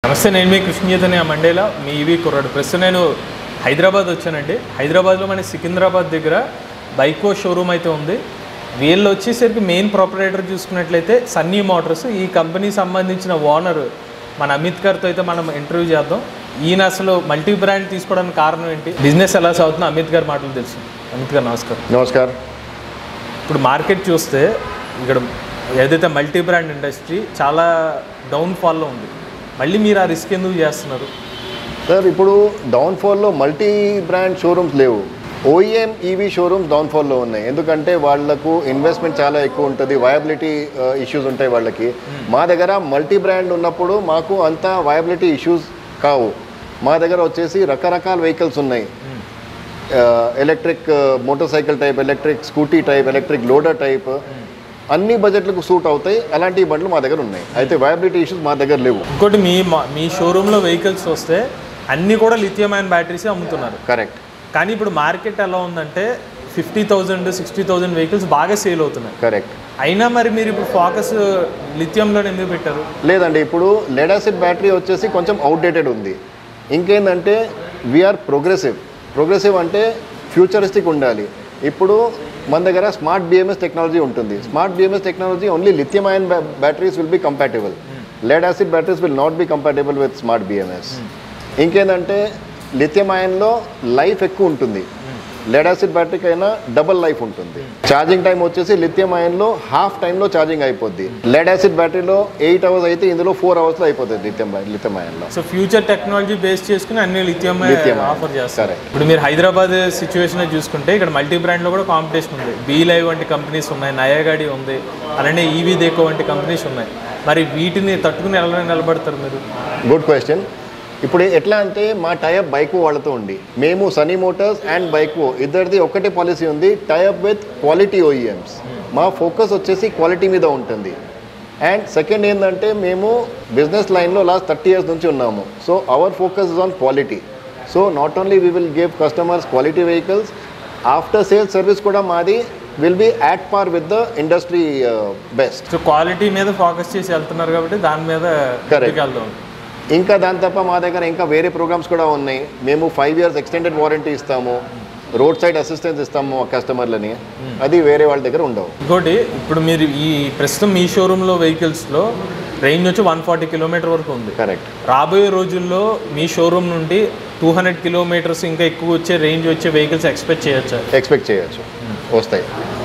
నమస్తే నేను మీ కృష్ణ చైతన్య మండేలా మీ ఈవీ కుర్రాడు ప్రస్తుతం నేను హైదరాబాద్ వచ్చానండి హైదరాబాద్లో మన సికింద్రాబాద్ దగ్గర బైకో షోరూమ్ అయితే ఉంది వీళ్ళు వచ్చేసరికి మెయిన్ ప్రొపరేటర్ చూసుకున్నట్లయితే సన్నీ మోటార్స్ ఈ కంపెనీ సంబంధించిన ఓనర్ మన అమిత్ గారితో అయితే మనం ఇంటర్వ్యూ చేద్దాం ఈయన అసలు మల్టీ బ్రాండ్ తీసుకోవడానికి కారణం ఏంటి బిజినెస్ ఎలా సాగుతుందో అమిత్ గారి మాటలు తెలుసు అమిత్ గారు నమస్కారం నమస్కార్ ఇప్పుడు మార్కెట్ చూస్తే ఇక్కడ ఏదైతే మల్టీ బ్రాండ్ ఇండస్ట్రీ చాలా డౌన్ఫాల్లో ఉంది మళ్ళీ మీరు ఆ రిస్క్ ఎందుకు చేస్తున్నారు సార్ ఇప్పుడు డౌన్ఫాల్లో మల్టీ బ్రాండ్ షోరూమ్స్ లేవు ఓఈఎం ఈవీ షోరూమ్స్ డౌన్ఫాల్లో ఉన్నాయి ఎందుకంటే వాళ్లకు ఇన్వెస్ట్మెంట్ చాలా ఎక్కువ ఉంటుంది వయబిలిటీ ఇష్యూస్ ఉంటాయి వాళ్ళకి మా దగ్గర మల్టీ బ్రాండ్ ఉన్నప్పుడు మాకు అంత వయబిలిటీ ఇష్యూస్ కావు మా దగ్గర వచ్చేసి రకరకాల వెహికల్స్ ఉన్నాయి electric motorcycle type electric scooty type electric loader type అన్ని బడ్జెట్లకు సూట్ అవుతాయి అలాంటి బండ్లు మా దగ్గర ఉన్నాయి అయితే వయబిలిటీ ఇష్యూస్ మా దగ్గర లేవు ఇంకోటి మీ మా- మీ షోరూంలో వెహికల్స్ వస్తే అన్నీ కూడా లిథియం అయన్ బ్యాటరీసే అమ్ముతున్నారు కరెక్ట్ కానీ ఇప్పుడు మార్కెట్ ఎలా ఉందంటే fifty thousand sixty thousand vehicles బాగా సేల్ అవుతున్నాయి కరెక్ట్ అయినా మరి మీరు ఇప్పుడు ఫోకస్ లిథియంలో ఎందుకు పెట్టారు లేదండి ఇప్పుడు లెడ్ యాసిడ్ బ్యాటరీ వచ్చేసి కొంచెం అవుట్డేటెడ్ ఉంది ఇంకేందంటే వీఆర్ ప్రోగ్రెసివ్ ప్రోగ్రెసివ్ అంటే ఫ్యూచరిస్టిక్ ఉండాలి ఇప్పుడు మన దగ్గర స్మార్ట్ బిఎంఎస్ టెక్నాలజీ ఉంటుంది smart BMS technology only lithium ion batteries will be compatible lead acid batteries will not be compatible with smart BMS ఇంకేందంటే లిథియం అయన్లో లైఫ్ ఎక్కువ ఉంటుంది లెడ్ యాసిడ్ బ్యాటరీకి అయినా డబల్ లైఫ్ ఉంటుంది ఛార్జింగ్ టైం వచ్చేసి lithium అయన్లో హాఫ్ టైంలో ఛార్జింగ్ అయిపోద్ది లెడ్ యాసిడ్ బ్యాటరీలో ఎయిట్ అవర్స్ అయితే ఇందులో ఫోర్ అవర్స్లో అయిపోతుంది లిథియం లిథియం అయన్లో సో ఫ్యూచర్ టెక్నాలజీ బేస్ చేసుకుని అన్ని లిథియం Lithium ఆఫర్ చేస్తారు Correct. ఇప్పుడు మీరు హైదరాబాద్ సిచ్యువేషన్ చూసుకుంటే ఇక్కడ మల్టీ బ్రాండ్లో కూడా కాంపిటీషన్ ఉంది బీలైవ్ వంటి కంపెనీస్ ఉన్నాయి నయాగాడి ఉంది అలానే ఈవీ దేకో వంటి కంపెనీస్ ఉన్నాయి మరి వీటిని తట్టుకుని ఎలా నిలబడతారు మీరు గుడ్ క్వశ్చన్ ఇప్పుడు ఎట్లా అంటే మా టైప్ బైక్ వాళ్ళతో ఉంది మేము సనీ మోటార్స్ అండ్ బైక్ ఇద్దరిది ఒకటే పాలసీ ఉంది టైప్ విత్ క్వాలిటీ ఓఈఎమ్స్ మా ఫోకస్ వచ్చేసి క్వాలిటీ మీద ఉంటుంది అండ్ సెకండ్ ఏంటంటే మేము బిజినెస్ లైన్లో లాస్ట్ థర్టీ ఇయర్స్ నుంచి ఉన్నాము so our focus is on quality so not only we will give customers quality vehicles after sale service కూడా మాది will be at par with the industry best so quality మీద focus చేసి వెళ్తున్నారు కాబట్టి దాని మీద Correct. వెళ్దాం ఇంకా దాని తప్ప మా దగ్గర ఇంకా వేరే ప్రోగ్రామ్స్ కూడా ఉన్నాయి మేము ఫైవ్ ఇయర్స్ ఎక్స్టెండెడ్ వారంటీ ఇస్తాము రోడ్ సైడ్ అసిస్టెన్స్ ఇస్తాము మా కస్టమర్లని అది వేరే వాళ్ళ దగ్గర ఉండవు ఇంకోటి ఇప్పుడు మీరు ఈ ప్రస్తుతం మీ షోరూంలో వెహికల్స్లో రేంజ్ వచ్చి వన్ ఫార్టీ కిలోమీటర్ వరకు ఉంది కరెక్ట్ రాబోయే రోజుల్లో మీ షోరూమ్ నుండి టూ హండ్రెడ్ కిలోమీటర్స్ ఇంకా ఎక్కువ వచ్చే రేంజ్ వచ్చే వెహికల్స్ ఎక్స్పెక్ట్ చేయొచ్చా ఎక్స్పెక్ట్ చేయొచ్చు వస్తాయి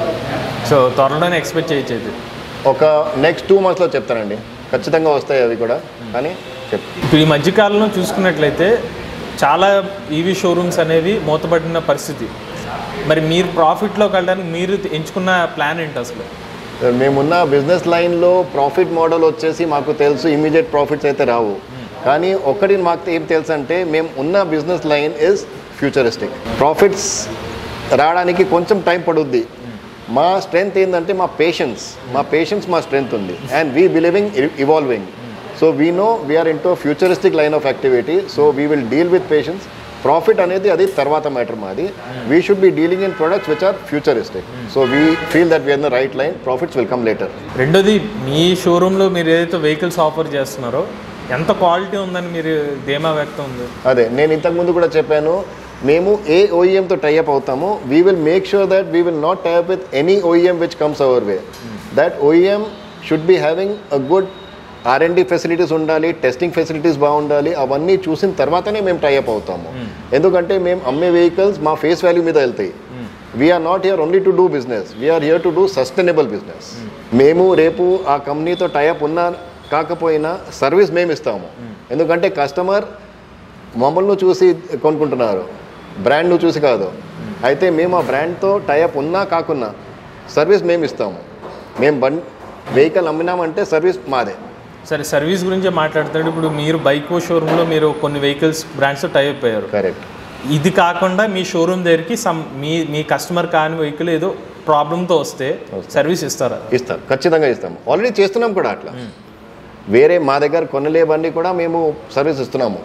సో త్వరలోనే ఎక్స్పెక్ట్ చేయొచ్చు ఇది ఒక నెక్స్ట్ టూ మంత్స్లో చెప్తానండి ఖచ్చితంగా వస్తాయి అవి కూడా కానీ చెప్ ఇప్పుడు ఈ మధ్యకాలంలో చూసుకున్నట్లయితే చాలా ఈవీ షోరూమ్స్ అనేవి మూతపడిన పరిస్థితి మరి మీరు ప్రాఫిట్లోకి వెళ్ళడానికి మీరు ఎంచుకున్న ప్లాన్ ఏంటి అసలు మేమున్న బిజినెస్ లైన్లో ప్రాఫిట్ మోడల్ వచ్చేసి మాకు తెలుసు ఇమీడియట్ ప్రాఫిట్స్ అయితే రావు కానీ ఒక్కటి మాకు ఏం తెలుసు అంటే మేము ఉన్న business line is futuristic profits రావడానికి కొంచెం టైం పడుద్ది మా స్ట్రెంగ్త్ ఏంటంటే మా పేషెన్స్ మా పేషెన్స్ మా స్ట్రెంగ్త్ ఉంది and we believing evolving so we know we're into futuristic line of activity so we will deal with patience profit అనేది అది తర్వాత మ్యాటర్ మాది we should be dealing in products which are futuristic so we feel that we're the right line profits will come later రెండోది మీ షోరూంలో మీరు ఏదైతే vehicles offer చేస్తున్నారో ఎంత క్వాలిటీ ఉందని మీరు ధీమా వ్యక్తం ఉంది అదే నేను ఇంతకుముందు కూడా చెప్పాను మేము ఏ ఓఈఎంతో టైఅప్ అవుతామో we will make sure that we will not tie up with any OEM which comes our way that OEM should be having a good R and D facilities ఉండాలి టెస్టింగ్ ఫెసిలిటీస్ బాగుండాలి అవన్నీ చూసిన తర్వాతనే మేము టైఅప్ అవుతాము ఎందుకంటే మేము అమ్మే వెహికల్స్ మా ఫేస్ వాల్యూ మీద వెళ్తాయి we're not here only to do business we're here to do sustainable business మేము రేపు ఆ కంపెనీతో టైఅప్ ఉన్నా కాకపోయినా సర్వీస్ మేము ఇస్తాము ఎందుకంటే కస్టమర్ మమ్మల్ని చూసి కొనుక్కుంటున్నారు బ్రాండ్ను చూసి కాదు అయితే మేము ఆ బ్రాండ్తో టైఅప్ ఉన్నా కాకున్నా సర్వీస్ మేము ఇస్తాము మేము బండ్ వెహికల్ అమ్మినామంటే సర్వీస్ మాదే సరే సర్వీస్ గురించే మాట్లాడుతున్నాడు ఇప్పుడు మీరు బైక్ షోరూంలో మీరు కొన్ని వెహికల్స్ బ్రాండ్స్తో టైప్ అయ్యారు కరెక్ట్ ఇది కాకుండా మీ షోరూమ్ దగ్గరికి సమ్ మీ మీ కస్టమర్ కాని వెహికల్ ఏదో ప్రాబ్లంతో వస్తే సర్వీస్ ఇస్తారా ఇస్తాం ఖచ్చితంగా ఇస్తాం ఆల్రెడీ చేస్తున్నాం కూడా అట్లా వేరే మా దగ్గర కొనలే బండి కూడా మేము సర్వీస్ ఇస్తున్నాము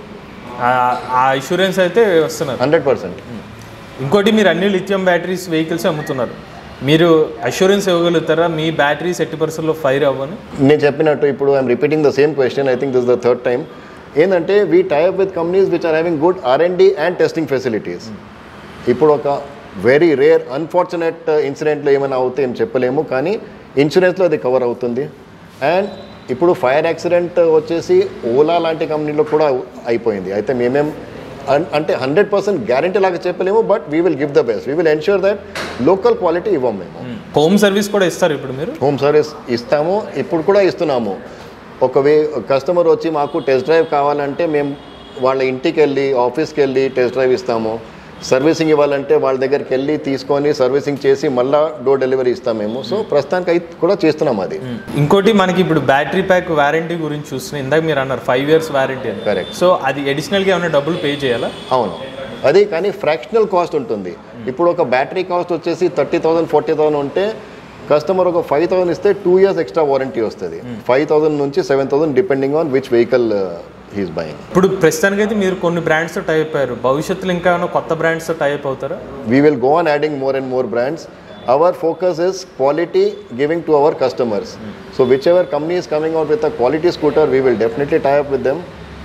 ఆ- ఆ ఇన్సూరెన్స్ అయితే వస్తున్నారు హండ్రెడ్ పర్సెంట్ ఇంకోటి మీరు అన్ని లిథియం బ్యాటరీస్ వెహికల్స్ అమ్ముతున్నారు మీరు అష్యూరెన్స్ ఇవ్వగలుగుతారా మీ బ్యాటరీస్ ఎట్టి పరిస్థితుల్లో ఫైర్ అవ్వని నేను చెప్పినట్టు ఇప్పుడు I'm repeating the same question I think this the third time ఏంటంటే we tie up with companies which are having good R and D and testing facilities ఇప్పుడు ఒక వెరీ రేర్ అన్ఫార్చునేట్ ఇన్సిడెంట్లో ఏమైనా అవుతే ఏం చెప్పలేము కానీ ఇన్సూరెన్స్లో అది కవర్ అవుతుంది అండ్ ఇప్పుడు ఫైర్ యాక్సిడెంట్ వచ్చేసి ఓలా లాంటి కంపెనీలో కూడా అయిపోయింది అయితే మేమేం అన్- అంటే హండ్రెడ్ పర్సెంట్ గ్యారంటీ లాగా చెప్పలేము but we will give the best we will ensure that local quality ఇవ్వం మేము హోమ్ సర్వీస్ కూడా ఇస్తారు ఇప్పుడు మీరు హోమ్ సర్వీస్ ఇస్తాము ఇప్పుడు కూడా ఇస్తున్నాము ఒక వే కస్టమర్ వచ్చి మాకు టెస్ట్ డ్రైవ్ కావాలంటే మేము వాళ్ళ ఇంటికి వెళ్ళి ఆఫీస్కి వెళ్ళి టెస్ట్ డ్రైవ్ ఇస్తాము సర్వీసింగ్ ఇవ్వాలంటే వాళ్ళ దగ్గరికి వెళ్ళి తీసుకొని సర్వీసింగ్ చేసి మళ్ళా డోర్ డెలివరీ ఇస్తాం మేము సో ప్రస్తుతానికి అయితే కూడా చేస్తున్నాం అది ఇంకోటి మనకి ఇప్పుడు బ్యాటరీ ప్యాక్ వారంటీ గురించి చూస్తున్నాం ఇందాక మీరు అన్నారు ఫైవ్ ఇయర్స్ వారంటీ అని Correct. సో అది అడిషనల్గా ఏమైనా డబ్బులు పే చేయాలా అవును అది కానీ ఫ్రాక్షనల్ కాస్ట్ ఉంటుంది ఇప్పుడు ఒక బ్యాటరీ కాస్ట్ వచ్చేసి థర్టీ థౌసండ్ ఫార్టీ థౌసండ్ ఉంటే కస్టమర్ ఒక ఫైవ్ థౌసండ్ ఇస్తే టూ ఇయర్స్ ఎక్స్ట్రా వారంటీ వస్తుంది ఫైవ్ థౌసండ్ నుంచి seven thousand depending on which vehicle he's buying ఇప్పుడు ప్రస్తుతానికైతే మీరు కొన్ని బ్రాండ్స్తో టైప్ అయ్యారు భవిష్యత్తులో ఇంకా ఏమైనా కొత్త బ్రాండ్స్తో టైప్ అవుతారా we will go on adding more and more brands. Our focus is quality giving to our customers. So whichever company is coming out with a quality scooter, we will definitely tie up with them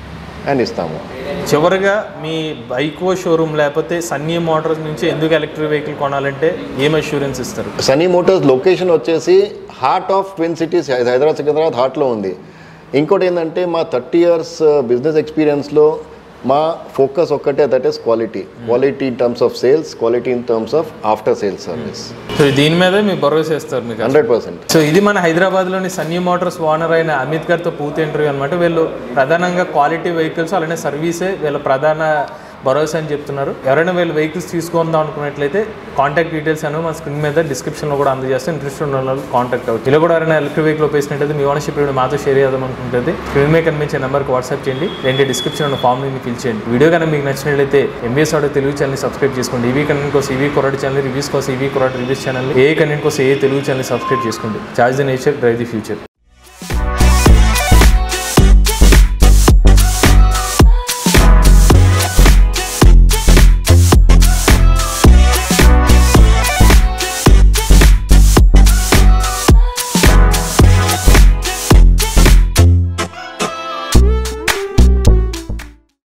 and ఇస్తాము చివరిగా మీ బైకో showroom లేకపోతే Sunny Motors నుంచి ఎందుకు electric vehicle కొనాలంటే ఏం assurance ఇస్తారు Sunny Motors location వచ్చేసి heart of twin cities Hyderabad Secunderabad హార్ట్లో ఉంది ఇంకోటి ఏంటంటే మా థర్టీ ఇయర్స్ బిజినెస్ ఎక్స్పీరియన్స్లో మా ఫోకస్ ఒక్కటే that is quality quality in terms of sales quality in terms of after sales service so దీని మీద మీరు భరోసా ఇస్తారు మీకు హండ్రెడ్ పర్సెంట్ సో ఇది మన హైదరాబాద్లోని సన్నీ మోటార్స్ ఓనర్ అయిన అమిత్ గారితో పూర్తి ఇంటర్వ్యూ అనమాట వీళ్ళు ప్రధానంగా క్వాలిటీ వెహికల్స్ అలానే సర్వీసే వీళ్ళ ప్రధాన భరోసా అని చెప్తున్నారు ఎవరైనా వీళ్ళు వెహికల్స్ తీసుకుందాం అనుకున్నట్లయితే కాంటాక్ట్ డీటెయిల్స్ అనేవి మన స్క్రీన్ మీద డిస్క్రిప్షన్లో కూడా అందజేస్తే ఇంట్రెస్ట్ ఉన్న వాళ్ళు కాంటాక్ట్ అవుతుంది ఇలా కూడా ఎవరైనా ఎలక్ట్రిక్ వెహికల్ ఉపయోగించినట్లయితే మీ ఓనర్షిప్ వీడియో మాతో షేర్ చేద్దాం అనుకుంటుంది స్క్రీన్ మీద కనిపించే నెంబర్కి వాట్సాప్ చేయండి రెండు డిస్క్రిప్షన్ ఉన్న ఫామ్ ని ఫిల్ చేయండి వీడియో కనుక మీకు నచ్చినట్లయితే MBS audio Telugu channel subscribe చేసుకోండి ఈవీ కంటెంట్ కోసం ఈవీ కొరటి ఛానల్ రివ్యూస్ కోసం ఈవీ కొరటి రివ్యూస్ ఛానల్ ఏ కంటెంట్ కోసం ఏ తెలుగు ఛానల్ సబ్స్క్రైబ్ చేసుకోండి charge the nature drive the future